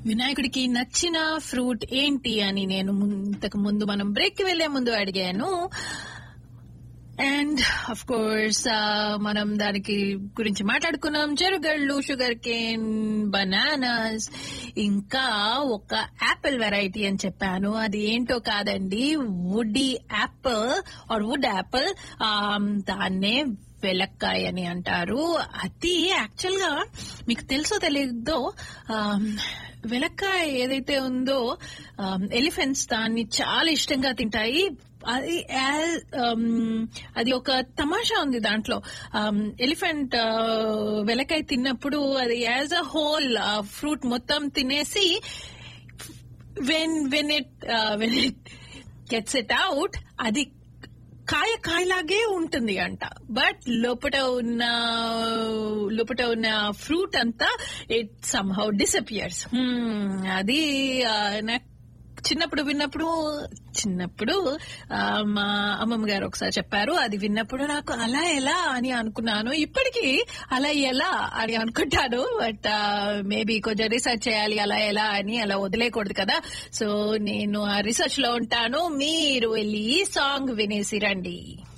వినాయకుడికి నచ్చిన ఫ్రూట్ ఏంటి అని నేను ఇంతకు ముందు మనం బ్రేక్ కి వెళ్లే ముందు అడిగాను అండ్ అఫ్ కోర్స్ మనం దానికి గురించి మాట్లాడుకున్నాం చెరుగళ్ళు షుగర్ కేన్ బనానాస్ ఇంకా ఒక యాపిల్ వెరైటీ అని చెప్పాను అది ఏంటో కాదండి woody apple or wood apple దాన్నే వెలక్కాయ అని అంటారు అది యాక్చువల్ గా మీకు తెలుసో తెలియదో వెలక్కాయ ఏదైతే ఉందో ఎలిఫెంట్స్ దాన్ని చాలా ఇష్టంగా తింటాయి అది అది ఒక తమాషా ఉంది దాంట్లో ఎలిఫెంట్ వెలకాయ తిన్నప్పుడు అది యాజ్ అ హోల్ ఫ్రూట్ మొత్తం తినేసి when when it when it gets it out అది కాయ కాయలాగే ఉంటుంది అంట బట్ లోపల ఉన్న లోపల ఉన్న ఫ్రూట్ అంతా ఇట్ సమ్హౌ డిసపియర్స్ అది నాకు చిన్నప్పుడు విన్నప్పుడు చిన్నప్పుడు మా అమ్మమ్మ గారు ఒకసారి చెప్పారు అది విన్నప్పుడు నాకు అలా ఎలా అని అనుకున్నాను ఇప్పటికీ అలా ఎలా అని అనుకుంటాను బట్ మేబీ కొంచెం రీసెర్చ్ చేయాలి అలా ఎలా అని అలా వదిలేయకూడదు కదా సో నేను ఆ రీసెర్చ్ లో ఉంటాను మీరు వెళ్ళి ఈ సాంగ్ వినేసి రండి